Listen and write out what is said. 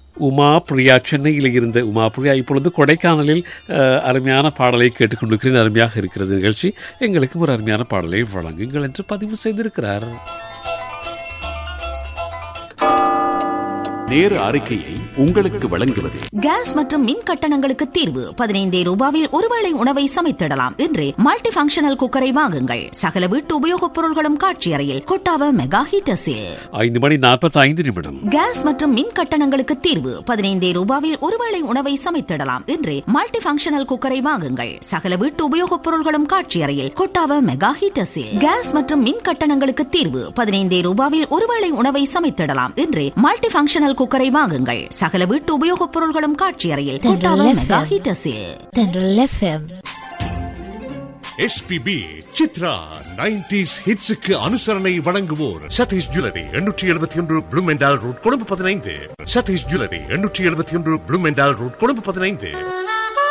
உமா பிரியா சென்னையில் இருந்த உமா பிரியா இப்பொழுது கொடைக்கானலில் அஹ், அருமையான பாடலை கேட்டுக்கொண்டிருக்கிறேன் அருமையாக இருக்கிறது நிகழ்ச்சி எங்களுக்கு ஒரு அருமையான பாடலை வழங்குங்கள் என்று பதிவு செய்திருக்கிறார் நேர அறிக்கையை உங்களுக்கு வழங்குவது கேஸ் மற்றும் மின் கட்டணங்களுக்கு தீர்வு பதினைந்தே ரூபாவில் ஒருவேளை உணவை சமைத்திடலாம் என்று மல்டி ஃபங்க்ஷனல் குக்கரை வாங்குங்கள் சகல வீட்டு உபயோகப் பொருள்களும் காட்சி அறையில் கொட்டாவ மெகா ஹீட்டர்ஸில் ஐந்து மணி நாற்பத்தி ஐந்து நிமிடம் கேஸ் மற்றும் மின் கட்டணங்களுக்கு தீர்வு பதினைந்தே ரூபாவில் ஒருவேளை உணவை சமைத்திடலாம் என்று மல்டி ஃபங்க்ஷனல் குக்கரை வாங்குங்கள் சகல வீட்டு உபயோகப் பொருள்களும் காட்சி அறையில் கொட்டாவ மெகா ஹீட்டர்ஸில் கேஸ் மற்றும் மின் கட்டணங்களுக்கு தீர்வு பதினைந்தே ரூபாவில் ஒருவேளை உணவை சமைத்திடலாம் என்று மல்டி ஃபங்க்ஷனல் குக்கரை வாங்குங்கள் சகல வீட்டு உபயோகப் பொருள்களும் காட்சி அறையில் கொட்டாவ மெகா ஹீட்டர்ஸில் தென்றல் எஃப்எம் எஸ்பிபி சித்ரா நைன்டிஸ் ஹிட்ஸுக்கு அனுசரணை வழங்குவோர் சதீஷ் ஜுவல்லரி எண்ணூற்றி எழுபத்தி ஒன்று ப்ளூமெண்டால் ரோட் கொழும்பு பதினைந்து சதீஷ் ஜுவல்லரி எண்ணூற்றி எழுபத்தி ஒன்று ப்ளூமெண்டால் ரோட் கொழும்பு பதினைந்து